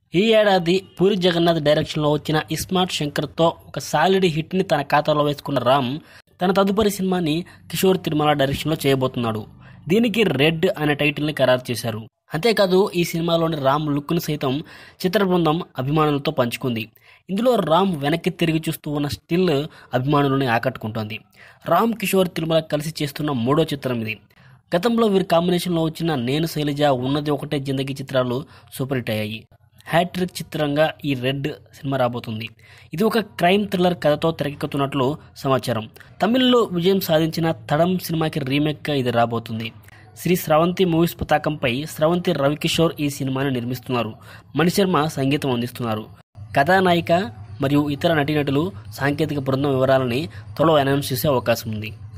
ఈ ఏడాది పూరి జగన్నాథ్ డైరెక్షన్లో వచ్చిన ఇస్మార్ట్ శంకర్తో ఒక సాలిడ్ హిట్ని తన ఖాతాలో వేసుకున్న రామ్ తన తదుపరి సినిమాని కిషోర్ తిరుమల డైరెక్షన్లో చేయబోతున్నాడు దీనికి రెడ్ అనే టైటిల్ని ఖరారు చేశారు అంతేకాదు ఈ సినిమాలోని రామ్ లుక్ను సైతం చిత్ర బృందం అభిమానులతో పంచుకుంది ఇందులో రామ్ వెనక్కి తిరిగి చూస్తూ ఉన్న స్టిల్ అభిమానులని ఆకట్టుకుంటోంది రామ్ కిషోర్ తిరుమల కలిసి చేస్తున్న మూడో చిత్రం ఇది గతంలో వీరి కాంబినేషన్లో వచ్చిన నేను శైలజ ఉన్నది ఒకటే జిందగీ చిత్రాలు సూపర్ హిట్ అయ్యాయి హ్యాట్రిక్ చిత్రంగా ఈ రెడ్ సినిమా రాబోతుంది ఇది ఒక క్రైమ్ థ్రిల్లర్ కథతో తెరకెక్కుతున్నట్లు సమాచారం తమిళ్లో విజయం సాధించిన తడం సినిమాకి రీమేక్గా ఇది రాబోతుంది శ్రీ స్రవంతి మూవీస్ పతాకంపై స్రవంతి రవికిషోర్ ఈ సినిమాని నిర్మిస్తున్నారు మణిశర్మ సంగీతం అందిస్తున్నారు కథానాయిక మరియు ఇతర నటీనటులు సాంకేతిక బృందం వివరాలని త్వరలో అనౌన్స్ చేసే అవకాశం ఉంది